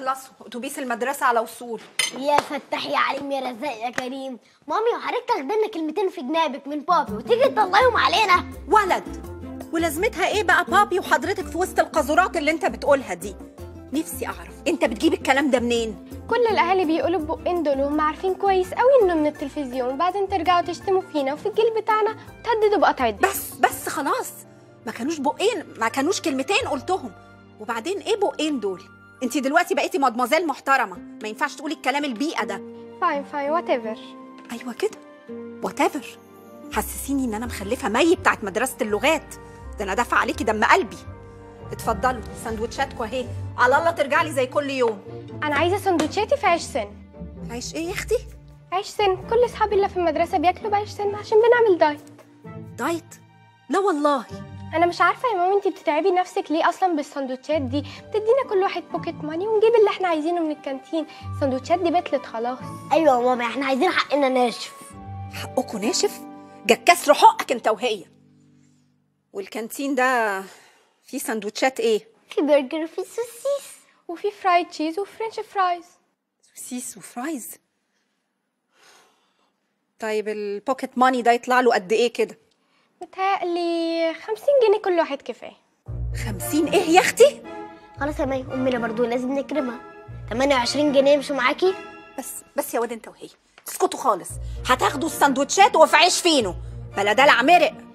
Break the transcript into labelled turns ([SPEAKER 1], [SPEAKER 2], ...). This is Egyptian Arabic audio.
[SPEAKER 1] يخلصوا اتوبيس المدرسه على وصول
[SPEAKER 2] يا فتح يا عليم يا رزاق يا كريم مامي وحضرتك تاخد لنا كلمتين في جنابك من بابي وتيجي تطلعيهم علينا
[SPEAKER 1] ولد ولازمتها ايه بقى بابي وحضرتك في وسط القذورات اللي انت بتقولها دي نفسي اعرف انت بتجيب الكلام ده منين
[SPEAKER 3] كل الاهالي بيقولوا بقين دول وهم عارفين كويس قوي انه من التلفزيون وبعدين ترجعوا تشتموا فينا وفي الجيل بتاعنا وتهددوا بقطع الدين
[SPEAKER 1] بس بس خلاص ما كانوش بقين ما كانوش كلمتين قلتهم وبعدين ايه بقين دول انت دلوقتي بقيتي مدمزيل محترمه ما ينفعش تقولي الكلام البيئه ده
[SPEAKER 3] فاين فاين وات ايفر
[SPEAKER 1] ايوه كده وات حسسيني ان انا مخلفه مي بتاعت مدرسه اللغات ده انا دافعه عليكي دم قلبي اتفضلوا سندوتشاتكوا اهي على الله ترجع لي زي كل يوم
[SPEAKER 3] انا عايزه سندوتشاتي في عيش سن
[SPEAKER 1] عيش ايه يا اختي
[SPEAKER 3] عيش سن كل اصحابي اللي في المدرسه بياكلوا بعيش سن عشان بنعمل دايت
[SPEAKER 1] دايت لا والله
[SPEAKER 3] انا مش عارفه يا مامي انتي بتتعبي نفسك ليه اصلا بالسندوتشات دي بتدينا كل واحد بوكيت ماني ونجيب اللي احنا عايزينه من الكانتين السندوتشات دي بتلت خلاص
[SPEAKER 2] ايوه يا ماما احنا عايزين حقنا ناشف
[SPEAKER 1] حقكوا ناشف جاك كسر حقك انت وهي والكانتين ده فيه سندوتشات ايه
[SPEAKER 2] في برجر وفي سوسيس
[SPEAKER 3] وفي فرايد تشيز وفرنش فرايز
[SPEAKER 1] سوسيس وفرايز طيب البوكيت ماني ده يطلع له قد ايه كده
[SPEAKER 3] متهيألي خمسين جنيه كل واحد كفايه
[SPEAKER 1] خمسين ايه يا اختي
[SPEAKER 2] خلاص يا مي امنا برضو لازم نكرمها 28 جنيه مش معاكي
[SPEAKER 1] بس بس يا واد انت وهي تسكتوا خالص هتاخدوا السندوتشات وفي عيش فينو بلا دلع مرق